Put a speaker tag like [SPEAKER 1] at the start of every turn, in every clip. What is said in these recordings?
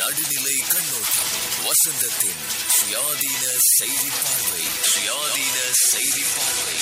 [SPEAKER 1] நடுநிலை கண்ணோட்டம் வசந்தத்தின் சுயாதீன செய்தி பார்வை சுயாதீன செய்தி பார்வை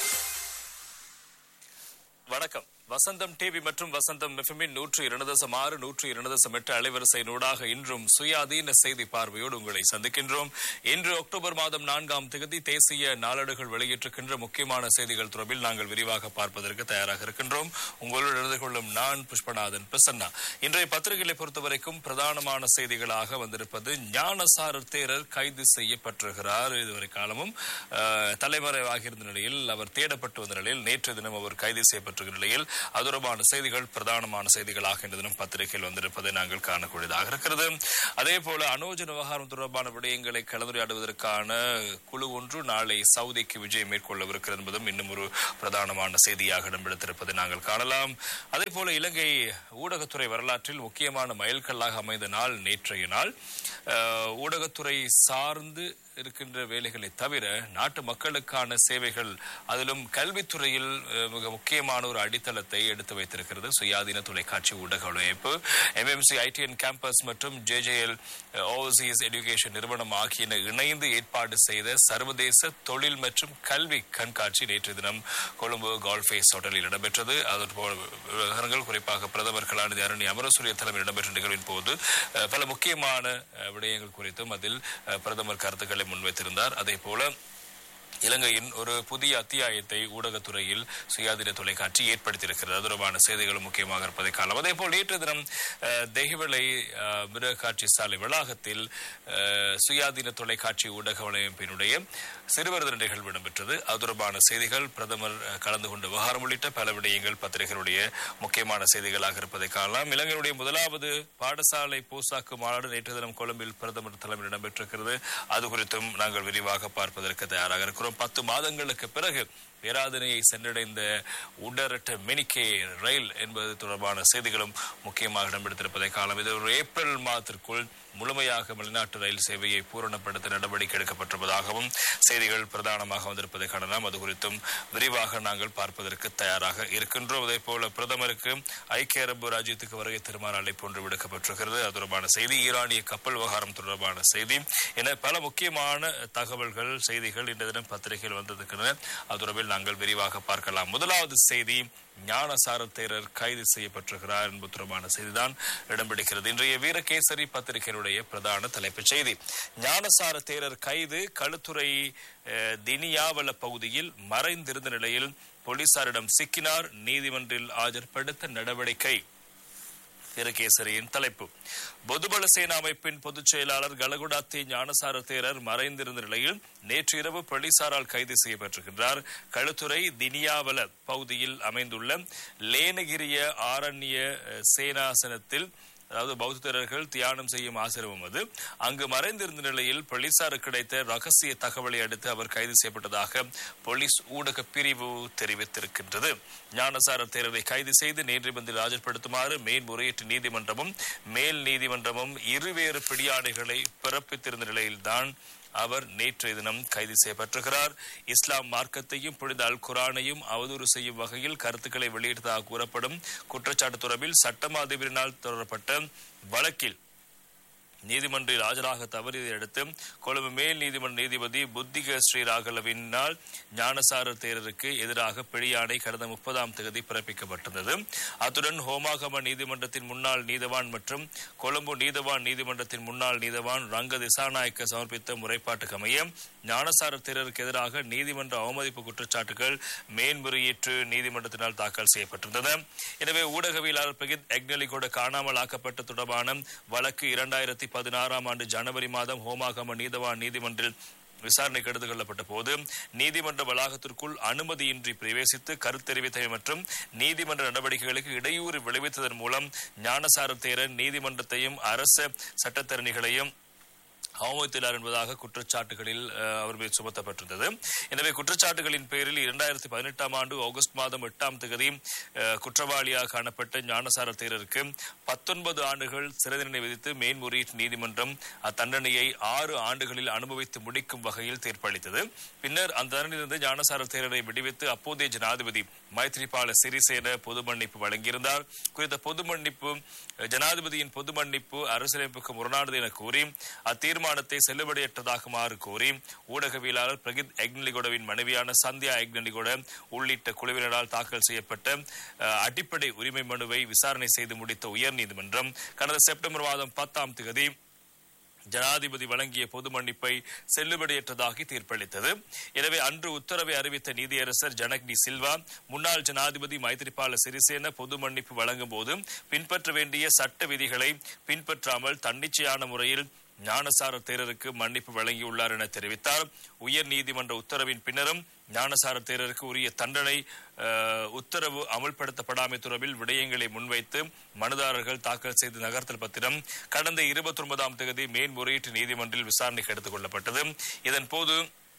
[SPEAKER 2] வணக்கம் வசந்தம் டிவி மற்றும் வசந்தம் எஃப்எம்மின் நூற்று இரண்டு தசம் ஆறு நூற்று இரண்டு தசம் எட்டு அலைவரிசை நூடாக இன்றும் சுயாதீன செய்தி பார்வையோடு உங்களை சந்திக்கின்றோம் இன்று அக்டோபர் மாதம் நான்காம் தேதி தேசிய நாளேடுகள் வெளியிட்டிருக்கின்ற முக்கியமான செய்திகள் தொடர்பில் நாங்கள் விரிவாக பார்ப்பதற்கு தயாராக இருக்கின்றோம் உங்களோடு இணைந்து கொள்ளும் நான் புஷ்பநாதன் பிரசன்னா இன்றைய பத்திரிகைகளை பொறுத்தவரைக்கும் பிரதானமான செய்திகளாக வந்திருப்பது ஞானசாரர் தேரர் கைது செய்யப்பட்டிருக்கிறார் இதுவரை காலமும் அஹ், தலைமறைவாகியிருந்த நிலையில் அவர் தேடப்பட்டு வந்த நிலையில் நேற்று தினம் அவர் கைது செய்யப்பட்டிருக்கிற நிலையில் அது தொடர்பான செய்திகள் பிரதானமான செய்திகளாக இன்று தினம் பத்திரிகையில் வந்திருப்பதை நாங்கள் காணக்கூடியதாக இருக்கிறது அதே போல அனோஜன் விவகாரம் தொடர்பான விடயங்களை கலந்துரையாடுவதற்கான குழு ஒன்று நாளை சவுதிக்கு விஜயம் மேற்கொள்ளவிருக்கிறது என்பதும் இன்னும் ஒரு பிரதானமான செய்தியாக இடம்பெடுத்திருப்பதை நாங்கள் காணலாம் அதே போல இலங்கை ஊடகத்துறை வரலாற்றில் முக்கியமான மைல்கல்லாக அமைந்த நாள் நேற்றைய நாள் அஹ், ஊடகத்துறை சார்ந்து இருக்கின்ற வேலைகளை தவிர நாட்டு மக்களுக்கான சேவைகள் அதிலும் கல்வித்துறையில் அஹ், மிக முக்கியமான ஒரு அடித்தளத்தை எடுத்து வைத்திருக்கிறது சுயாதீன தொலைக்காட்சி ஊடக அமைப்பு எம்எம்சி ஐடிஎன் கேம்பஸ் மற்றும் ஜேஜேஎல் ஓவர்சீஸ் எஜுகேஷன் நிறுவனம் ஆகியன இணைந்து ஏற்பாடு செய்த சர்வதேச தொழில் மற்றும் கல்வி கண்காட்சி நேற்று தினம் கொழும்பு கால்ஃபேஸ் ஹோட்டலில் இடம்பெற்றது அதன் போல விவகாரங்கள் குறிப்பாக பிரதமர் கலாநிதி அருணி அமரசூரிய தலைமையில் இடம்பெற்ற நிகழ்வின் போது அஹ், பல முக்கியமான அஹ், விடயங்கள் குறித்தும் அதில் அஹ், பிரதமர் கருத்துக்களை முன்வைத்திருந்தார் அதே போல இலங்கையின் ஒரு புதிய அத்தியாயத்தை ஊடகத்துறையில் சுயாதீன தொலைக்காட்சி ஏற்படுத்தியிருக்கிறது அது தொடர்பான செய்திகளும் முக்கியமாக இருப்பதை காணலாம் அதே போல் நேற்று தினம் அஹ், தெஹிவளை அஹ், மிருகக்காட்சி சாலை வளாகத்தில் அஹ், சுயாதீன தொலைக்காட்சி ஊடக வலையமைப்பினுடைய சிறுவரது நிகழ்வு இடம்பெற்றது அது தொடர்பான செய்திகள் பிரதமர் அஹ், கலந்து கொண்ட விவகாரம் உள்ளிட்ட பல விடயங்கள் பத்திரிகைகளுடைய முக்கியமான செய்திகளாக இருப்பதை காணலாம் இலங்கையினுடைய முதலாவது பாடசாலை போசாக்கு மாநாடு நேற்று தினம் கொழும்பில் பிரதமர் தலைமையில் இடம்பெற்றிருக்கிறது அது குறித்தும் நாங்கள் விரிவாக பார்ப்பதற்கு தயாராக இருக்கிறோம் பத்து மாதங்களுக்கு பிறகு பேராதனையை சென்றடைந்த உடரட்ட மெனிக்கே ரயில் என்பது தொடர்பான செய்திகளும் முக்கியமாக இடம்பெடுத்திருப்பதை காலம் இது ஒரு ஏப்ரல் மாதத்திற்குள் முழுமையாக வெளிநாட்டு ரயில் சேவையை பூரணப்படுத்த நடவடிக்கை எடுக்கப்பட்டிருப்பதாகவும் செய்திகள் பிரதானமாக வந்திருப்பதை காணலாம் அது குறித்தும் விரிவாக நாங்கள் பார்ப்பதற்கு தயாராக இருக்கின்றோம் அதே போல பிரதமருக்கு ஐக்கிய அரபு ராஜ்யத்துக்கு வருகை திருமாறு அழைப்பு ஒன்று விடுக்கப்பட்டிருக்கிறது அது தொடர்பான செய்தி ஈரானிய கப்பல் விவகாரம் தொடர்பான செய்தி என பல முக்கியமான தகவல்கள் செய்திகள் இன்று தினம் பத்திரிகையில் வந்திருக்கின்றன அது தொடர்பில் நாங்கள் விரிவாக பார்க்கலாம் முதலாவது செய்தி ஞானசார தேரர் கைது செய்யப்பட்டிருக்கிறார் என்பது தொடர்பான செய்திதான் இடம்பிடிக்கிறது இன்றைய வீரகேசரி பத்திரிகையினுடைய பிரதான தலைப்புச் செய்தி ஞானசார தேரர் கைது களுத்துறை அஹ், தினியாவல பகுதியில் மறைந்திருந்த நிலையில் போலீசாரிடம் சிக்கினார் நீதிமன்றில் ஆஜர்படுத்த நடவடிக்கை வீரகேசரியின் தலைப்பு பொதுபல சேனா அமைப்பின் பொதுச் செயலாளர் கலகுடாத்தி ஞானசார தேரர் மறைந்திருந்த நிலையில் நேற்று இரவு போலீசாரால் கைது செய்யப்பட்டிருக்கின்றார் களுத்துறை தினியாவல பகுதியில் அமைந்துள்ள லேனகிரிய ஆரண்ய அஹ், சேனாசனத்தில் அதாவது பௌத்தரர்கள் தியானம் செய்யும் ஆசிரமம் அது அங்கு மறைந்திருந்த நிலையில் போலீசாருக்கு கிடைத்த ரகசிய தகவலை அடுத்து அவர் கைது செய்யப்பட்டதாக போலீஸ் ஊடக பிரிவு தெரிவித்திருக்கின்றது ஞானசார தேரரை கைது செய்து நீதிமன்றில் ஆஜர்படுத்துமாறு மேன்முறையீட்டு நீதிமன்றமும் மேல் நீதிமன்றமும் இருவேறு பிடியாணைகளை பிறப்பித்திருந்த நிலையில்தான் அவர் நேற்றைய தினம் கைது செய்யப்பட்டிருக்கிறார் இஸ்லாம் மார்க்கத்தையும் புனித அல் குரானையும் அவதூறு செய்யும் வகையில் கருத்துக்களை வெளியிட்டதாக கூறப்படும் குற்றச்சாட்டு தொடர்பில் சட்டமா அதிபரினால் தொடரப்பட்ட வழக்கில் நீதிமன்றில் ஆஜராக தவறியதை அடுத்து கொழும்பு மேல் நீதிமன்ற நீதிபதி புத்திக ஸ்ரீராகலவினால் ஞானசார தேரருக்கு எதிராக பிடியாணை கடந்த முப்பதாம் தேதி பிறப்பிக்கப்பட்டிருந்தது அத்துடன் ஹோமாகம நீதிமன்றத்தின் முன்னாள் நீதவான் மற்றும் கொழும்பு நீதவான் நீதிமன்றத்தின் முன்னாள் நீதவான் ரங்க திசாநாயக்க சமர்ப்பித்த முறைப்பாட்டுக்கு அமைய ஞானசார தேரருக்கு எதிராக நீதிமன்ற அவமதிப்பு குற்றச்சாட்டுகள் மேன்முறையீட்டு நீதிமன்றத்தினால் தாக்கல் செய்யப்பட்டிருந்தன எனவே ஊடகவியலாளர் பிரகித் எக்னலிகோட காணாமல் ஆக்கப்பட்ட தொடர்பான வழக்கு இரண்டாயிரத்தி பதினாறாம் ஆண்டு ஜனவரி மாதம் ஹோமாகம நீதவான் நீதிமன்றில் விசாரணைக்கு எடுத்துக் கொள்ளப்பட்ட போது நீதிமன்ற வளாகத்திற்குள் அனுமதியின்றி பிரவேசித்து கருத்தெரிவித்தவை மற்றும் நீதிமன்ற நடவடிக்கைகளுக்கு இடையூறு விளைவித்ததன் மூலம் ஞானசார தேரன் நீதிமன்றத்தையும் அரச சட்டத்தரணிகளையும் அவமதித்துள்ளார் என்பதாக குற்றச்சாட்டுகளில் அஹ், அவர் மீது சுமத்தப்பட்டிருந்தது எனவே குற்றச்சாட்டுகளின் பேரில் இரண்டாயிரத்தி பதினெட்டாம் ஆண்டு ஆகஸ்ட் மாதம் எட்டாம் தேதி அஹ், குற்றவாளியாக காணப்பட்ட ஞானசார தேரருக்கு பத்தொன்பது ஆண்டுகள் சிறை தண்டனை விதித்து மேன்முறையீட்டு நீதிமன்றம் அத்தண்டனையை ஆறு ஆண்டுகளில் அனுபவித்து முடிக்கும் வகையில் தீர்ப்பளித்தது பின்னர் அந்த தண்டனையிலிருந்து ஞானசார தேரரை விடுவித்து அப்போதைய ஜனாதிபதி மைத்ரிபால சிறிசேன பொது மன்னிப்பு வழங்கியிருந்தார் குறித்த பொது மன்னிப்பு ஜனாதிபதியின் பொது மன்னிப்பு அரசியலமைப்புக்கு முரணானது என கூறி அத்தீர்மானத்தை செல்லுபடியற்றதாகுமாறு கோரி ஊடகவியலாளர் பிரகித் எக்னலிகோடவின் மனைவியான சந்தியா எக்னலிகோட உள்ளிட்ட குழுவினரால் தாக்கல் செய்யப்பட்ட அஹ், அடிப்படை உரிமை மனுவை விசாரணை செய்து முடித்த உயர்நீதிமன்றம் கடந்த செப்டம்பர் மாதம் பத்தாம் தேதி ஜனாதிபதி வழங்கிய பொது மன்னிப்பை செல்லுபடியற்றதாகி தீர்ப்பளித்தது எனவே அன்று உத்தரவை அறிவித்த நீதியரசர் ஜனக்னி சில்வா முன்னாள் ஜனாதிபதி மைத்ரிபால சிறிசேன பொது மன்னிப்பு வழங்கும் போது பின்பற்ற வேண்டிய சட்ட விதிகளை பின்பற்றாமல் தன்னிச்சையான முறையில் ஞானசார தேரருக்கு மன்னிப்பு வழங்கியுள்ளார் என தெரிவித்தார் உயர் நீதிமன்ற உத்தரவின் பின்னரும் ஞானசார தேரருக்கு உரிய தண்டனை அஹ், உத்தரவு அமல்படுத்தப்படாமை தொடர்பில் விடயங்களை முன்வைத்து மனுதாரர்கள் தாக்கல் செய்த நகர்த்தல் பத்திரம் கடந்த இருபத்தி ஒன்பதாம் தேதி மேன்முறையீட்டு நீதிமன்றில் விசாரணைக்கு எடுத்துக் கொள்ளப்பட்டது இதன் போது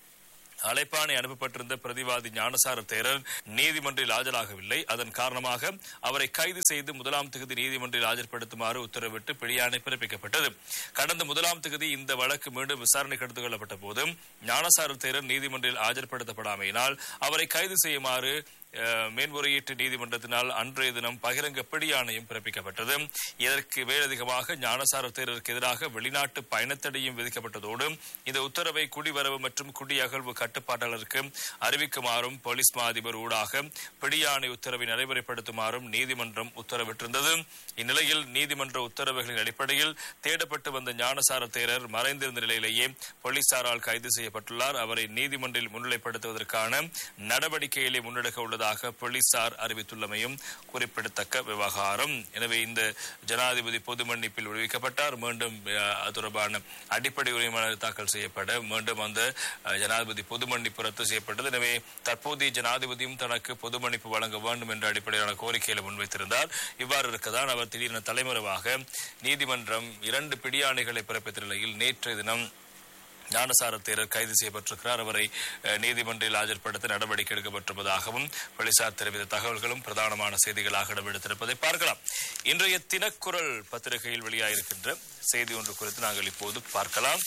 [SPEAKER 2] அழைப்பாணை அனுப்பப்பட்டிருந்த பிரதிவாதி ஞானசார தேரர் நீதிமன்றில் ஆஜராகவில்லை அதன் காரணமாக அவரை கைது செய்து முதலாம் தொகுதி நீதிமன்றில் ஆஜர்படுத்துமாறு உத்தரவிட்டு பிடியாணை பிறப்பிக்கப்பட்டது கடந்த முதலாம் தொகுதி இந்த வழக்கு மீண்டும் விசாரணைக்கு எடுத்துக் கொள்ளப்பட்ட போது ஞானசார தேரர் நீதிமன்றில் ஆஜர்படுத்தப்படாமையினால் அவரை கைது செய்யுமாறு அஹ், மேன்முறையீட்டு நீதிமன்றத்தினால் அன்றைய தினம் பகிரங்க பிடியாணையும் பிறப்பிக்கப்பட்டது இதற்கு மேலதிகமாக ஞானசார தேரருக்கு எதிராக வெளிநாட்டு பயணத்தடையும் விதிக்கப்பட்டதோடு இந்த உத்தரவை குடிவரவு மற்றும் குடியகழ்வு கட்டுப்பாட்டாளருக்கு அறிவிக்குமாறும் போலீஸ் மா அதிபர் ஊடாக பிடியாணை உத்தரவை நடைமுறைப்படுத்துமாறும் நீதிமன்றம் உத்தரவிட்டிருந்தது இந்நிலையில் நீதிமன்ற உத்தரவுகளின் அடிப்படையில் தேடப்பட்டு வந்த ஞானசார தேரர் மறைந்திருந்த நிலையிலேயே போலீசாரால் கைது செய்யப்பட்டுள்ளார் அவரை நீதிமன்றில் முன்னிலைப்படுத்துவதற்கான நடவடிக்கைகளை முன்னெடுக்க உள்ளதாக போலீசார் அறிவித்துள்ளமையும் குறிப்பிடத்தக்க விவகாரம் எனவே இந்த ஜனாதிபதி பொது மன்னிப்பில் விடுவிக்கப்பட்டார் மீண்டும் அஹ், அது தொடர்பான அடிப்படை உரிமை மனு தாக்கல் செய்யப்பட மீண்டும் அந்த அஹ், ஜனாதிபதி பொது மன்னிப்பு ரத்து செய்யப்பட்டது எனவே தற்போதைய ஜனாதிபதியும் தனக்கு பொது மன்னிப்பு வழங்க வேண்டும் என்ற அடிப்படையிலான கோரிக்கைகளை முன்வைத்திருந்தார் இவ்வாறு இருக்கதான் அவர் திடீரென தலைமறைவாக நீதிமன்றம் இரண்டு பிடியாணைகளை பிறப்பித்த நிலையில் நேற்றைய தினம் ஞானசார தேரர் கைது செய்யப்பட்டிருக்கிறார் அவரை அஹ், நீதிமன்றில் ஆஜர்படுத்த நடவடிக்கை எடுக்கப்பட்டிருப்பதாகவும் போலீசார் தெரிவித்த தகவல்களும் பிரதானமான செய்திகளாக இடம்பெடுத்திருப்பதை பார்க்கலாம் இன்றைய தினக்குரல் பத்திரிகையில் வெளியாயிருக்கின்ற செய்தி ஒன்று குறித்து நாங்கள் இப்போது பார்க்கலாம்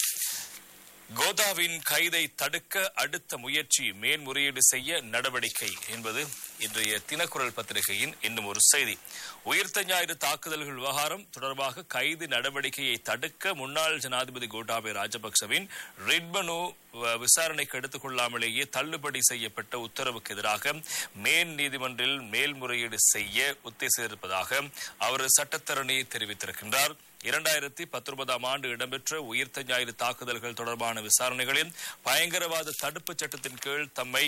[SPEAKER 2] கோதாவின் கைதை தடுக்க அடுத்த முயற்சி மேன்முறையீடு செய்ய நடவடிக்கை என்பது இன்றைய தினக்குரல் பத்திரிகையின் இன்னும் ஒரு செய்தி உயிர்த்த ஞாயிறு தாக்குதல்கள் விவகாரம் தொடர்பாக கைது நடவடிக்கையை தடுக்க முன்னாள் ஜனாதிபதி கோட்டாபய ராஜபக்சவின் ரிட்மனு வ- விசாரணைக்கு எடுத்துக் கொள்ளாமலேயே தள்ளுபடி செய்யப்பட்ட உத்தரவுக்கு எதிராக மேல் நீதிமன்றில் மேல்முறையீடு செய்ய உத்தேசித்திருப்பதாக அவர் சட்டத்தரணி தெரிவித்திருக்கின்றார் இரண்டாயிரத்தி பத்தொன்பதாம் ஆண்டு இடம்பெற்ற உயிர்த்த ஞாயிறு தாக்குதல்கள் தொடர்பான விசாரணைகளில் பயங்கரவாத தடுப்புச் சட்டத்தின் கீழ் தம்மை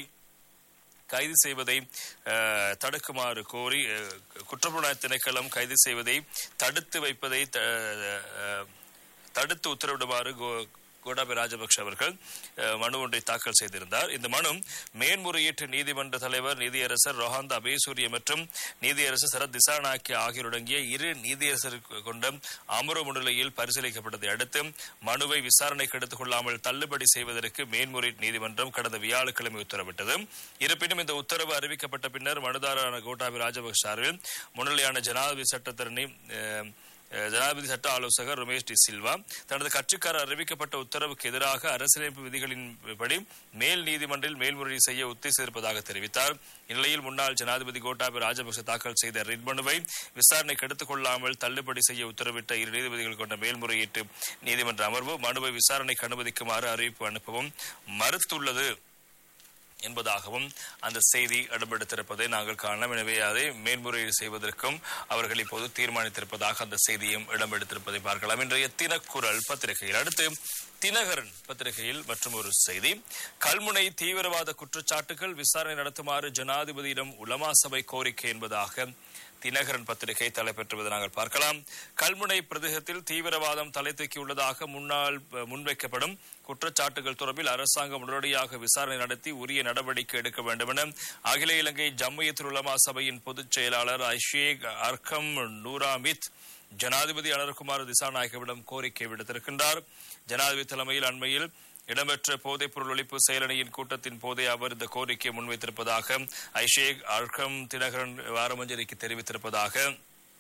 [SPEAKER 2] கைது செய்வதை அஹ், தடுக்குமாறு கோரி அஹ், குற்றப்புலனாய்வு திணைக்களம் கைது செய்வதை தடுத்து வைப்பதை த- அஹ், தடுத்து உத்தரவிடுமாறு கோ- கோட்டாபய ராஜபக்ஷ அவர்கள் அஹ், மனு ஒன்றை தாக்கல் செய்திருந்தார் இந்த மனு மேன்முறையீட்டு நீதிமன்ற தலைவர் நீதியரசர் ரோஹாந்த அபேசூரிய மற்றும் நீதியரசர் சரத் திசாநாயக்கே ஆகியோரடங்கிய இரு நீதியரசர் கொண்ட அமர்வு முன்னிலையில் பரிசீலிக்கப்பட்டதை அடுத்து மனுவை விசாரணைக்கு எடுத்துக் கொள்ளாமல் தள்ளுபடி செய்வதற்கு மேன்முறையீட்டு நீதிமன்றம் கடந்த வியாழக்கிழமை உத்தரவிட்டது இருப்பினும் இந்த உத்தரவு அறிவிக்கப்பட்ட பின்னர் மனுதாரரான கோட்டாபி ராஜபக்ஷ சார்பில் முன்னிலையான ஜனாதிபதி சட்டத்தரணி அஹ், அஹ், ஜனாதிபதி சட்ட ஆலோசகர் ரமேஷ் டி சில்வா தனது கட்சிக்காரர் அறிவிக்கப்பட்ட உத்தரவுக்கு எதிராக அரசியலமைப்பு விதிகளின்படி மேல் நீதிமன்றில் மேல்முறையீடு செய்ய உத்தேசித்திருப்பதாக தெரிவித்தார் இந்நிலையில் முன்னாள் ஜனாதிபதி கோட்டாபய ராஜபக்ச தாக்கல் செய்த ரிட் மனுவை விசாரணைக்கு எடுத்துக் கொள்ளாமல் தள்ளுபடி செய்ய உத்தரவிட்ட இரு நீதிபதிகள் கொண்ட மேல்முறையீட்டு நீதிமன்ற அமர்வு மனுவை விசாரணைக்கு அனுமதிக்குமாறு அறிவிப்பு அனுப்பவும் மறுத்துள்ளது என்பதாகவும் அந்த செய்தி இடம்பெடுத்திருப்பதை நாங்கள் காணலாம் எனவே அதை மேன்முறையீடு செய்வதற்கும் அவர்கள் இப்போது தீர்மானித்திருப்பதாக அந்த செய்தியும் இடம்பெடுத்திருப்பதை பார்க்கலாம் இன்றைய தினக்குரல் பத்திரிகையில் அடுத்து தினகரன் பத்திரிகையில் மற்றும் ஒரு செய்தி கல்முனை தீவிரவாத குற்றச்சாட்டுகள் விசாரணை நடத்துமாறு ஜனாதிபதியிடம் உலமா சபை கோரிக்கை என்பதாக தினகரன் பத்திரிகை தலைப்பெற்றுவதை நாங்கள் பார்க்கலாம் கல்முனை பிரதேசத்தில் தீவிரவாதம் தலை தூக்கியுள்ளதாக முன்னாள் அஹ், முன்வைக்கப்படும் குற்றச்சாட்டுகள் தொடர்பில் அரசாங்கம் உடனடியாக விசாரணை நடத்தி உரிய நடவடிக்கை எடுக்க வேண்டும் என அகில இலங்கை ஜம்மியத்துல் உலமா சபையின் பொதுச் செயலாளர் ஐஷேக் அர்கம் நூராமித் ஜனாதிபதி அனர்குமார் திசாநாயகவிடம் கோரிக்கை விடுத்திருக்கின்றார் ஜனாதிபதி தலைமையில் அண்மையில் இடம்பெற்ற போதைப்பொருள் ஒழிப்பு செயலணியின் கூட்டத்தின் போதே அவர் இந்த கோரிக்கையை முன்வைத்திருப்பதாக ஐஷேக் அர்கம் தினகரன் வாரமஞ்சரிக்கு தெரிவித்திருப்பதாக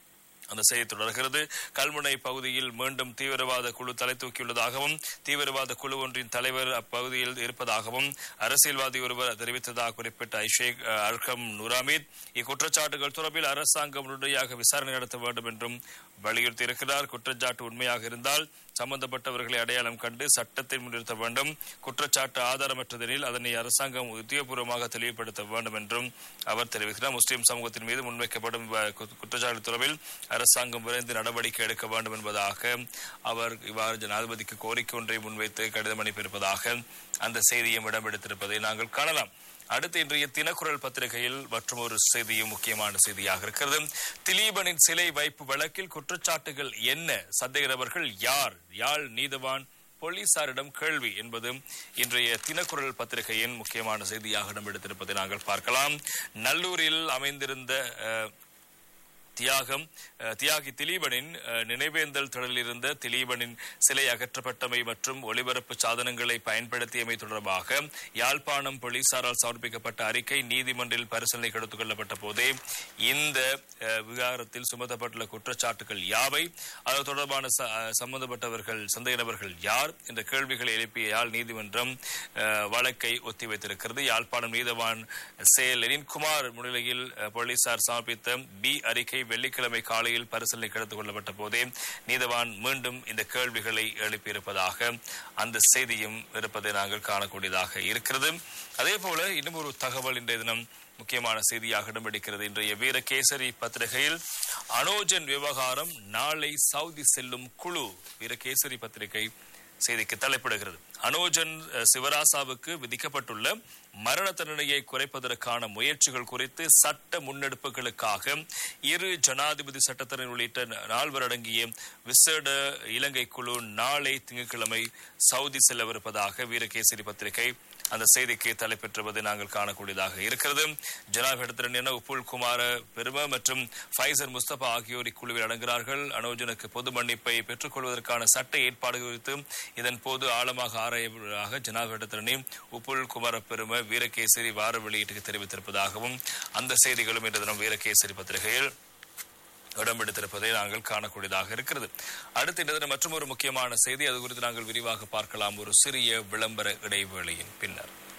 [SPEAKER 2] அந்த செய்தி தொடர்கிறது கல்முனை பகுதியில் மீண்டும் தீவிரவாத குழு தலை தூக்கியுள்ளதாகவும் தீவிரவாத குழு ஒன்றின் தலைவர் அப்பகுதியில் இருப்பதாகவும் அரசியல்வாதி ஒருவர் தெரிவித்ததாக குறிப்பிட்ட ஐஷேக் அஹ், அர்கம் நூராமீத் இக்குற்றச்சாட்டுகள் தொடர்பில் அரசாங்கம் உடனடியாக விசாரணை நடத்த வேண்டும் என்றும் வலியுறுத்தியிருக்கிறார் குற்றச்சாட்டு உண்மையாக இருந்தால் சம்பந்தப்பட்டவர்களை அடையாளம் கண்டு சட்டத்தில் முன்னிறுத்த வேண்டும் குற்றச்சாட்டு ஆதாரமற்றதெனில் அதனை அரசாங்கம் உத்தியோகபூர்வமாக தெளிவுபடுத்த வேண்டும் என்றும் அவர் தெரிவிக்கிறார் முஸ்லிம் சமூகத்தின் மீது முன்வைக்கப்படும் வ- கு- குற்றச்சாட்டு தொடர்பில் அரசாங்கம் விரைந்து நடவடிக்கை எடுக்க வேண்டும் என்பதாக அவர் இவ்வாறு ஜனாதிபதிக்கு கோரிக்கை ஒன்றை முன்வைத்து கடிதம் அனுப்பியிருப்பதாக அந்த செய்தியும் இடம்பெடுத்திருப்பதை நாங்கள் காணலாம் அடுத்து இன்றைய தினக்குரல் பத்திரிகையில் மற்றும் ஒரு செய்தியும் முக்கியமான செய்தியாக இருக்கிறது திலீபனின் சிலை வைப்பு வழக்கில் குற்றச்சாட்டுகள் என்ன சந்தேக நபர்கள் யார் யாழ் நீதவான் போலீசாரிடம் கேள்வி என்பது இன்றைய தினக்குரல் பத்திரிகையின் முக்கியமான செய்தியாக இடம்பெடுத்திருப்பதை நாங்கள் பார்க்கலாம் நல்லூரில் அமைந்திருந்த அஹ், தியாகம் அஹ், தியாகி திலீபனின் அஹ், நினைவேந்தல் திடலில் இருந்த திலீபனின் சிலை அகற்றப்பட்டமை மற்றும் ஒளிபரப்பு சாதனங்களை பயன்படுத்தியமை தொடர்பாக யாழ்ப்பாணம் போலீசாரால் சமர்ப்பிக்கப்பட்ட அறிக்கை நீதிமன்றில் பரிசீலனைக்கு எடுத்துக் கொள்ளப்பட்ட போதே இந்த அஹ், விவகாரத்தில் சுமத்தப்பட்டுள்ள குற்றச்சாட்டுகள் யாவை அது தொடர்பான ச- அஹ், சம்பந்தப்பட்டவர்கள் சந்தேக நபர்கள் யார் என்ற கேள்விகளை எழுப்பிய யாழ் நீதிமன்றம் அஹ், வழக்கை ஒத்திவைத்திருக்கிறது யாழ்ப்பாணம் நீதவான் செயல் லெனின்குமார் முன்னிலையில் அஹ், போலீசார் சமர்ப்பித்த பி அறிக்கை வெள்ளிக்கிழமை காலையில் பரிசீலனைக்கு எடுத்துக் கொள்ளப்பட்ட போதே நீதவான் மீண்டும் இந்த கேள்விகளை எழுப்பியிருப்பதாக அந்த செய்தியும் இருப்பதை நாங்கள் காணக்கூடியதாக இருக்கிறது அதே போல இன்னும் ஒரு தகவல் இன்றைய தினம் முக்கியமான செய்தியாக இடம்பிடிக்கிறது இன்றைய வீரகேசரி பத்திரிகையில் அனோஜன் விவகாரம் நாளை சவுதி செல்லும் குழு வீரகேசரி பத்திரிகை செய்திக்கு தலைப்பிடுகிறது அனோஜன் அஹ், சிவராசாவுக்கு விதிக்கப்பட்டுள்ள மரண தண்டனையை குறைப்பதற்கான முயற்சிகள் குறித்து சட்ட முன்னெடுப்புகளுக்காக இரு ஜனாதிபதி சட்டத்தரன் உள்ளிட்ட நால்வர் அடங்கிய விசேட இலங்கை குழு நாளை திங்கட்கிழமை சவுதி செல்லவிருப்பதாக வீரகேசரி பத்திரிகை அந்த செய்திக்கு தலைப்பெற்றுவதை நாங்கள் காணக்கூடியதாக இருக்கிறது ஜனாதிபதி என உப்புல் குமார பெரும மற்றும் ஃபைசர் முஸ்தபா ஆகியோர் இக்குழுவில் அடங்குகிறார்கள் அனோஜனுக்கு பொது மன்னிப்பை பெற்றுக்கொள்வதற்கான சட்ட ஏற்பாடு குறித்து இதன் போது ஆழமாக ஆராயவதாக ஜனாதிபதி உப்புல் குமார பெரும வீரகேசரி வார வெளியீட்டுக்கு தெரிவித்திருப்பதாகவும் அந்த செய்திகளும் இன்று தினம் வீரகேசரி பத்திரிகையில் இடம்பெடுத்திருப்பதை நாங்கள் காணக்கூடியதாக இருக்கிறது அடுத்து இந்த தினம் மற்றும் ஒரு முக்கியமான செய்தி அது குறித்து நாங்கள் விரிவாக பார்க்கலாம் ஒரு சிறிய விளம்பர இடைவேளையின் பின்னர்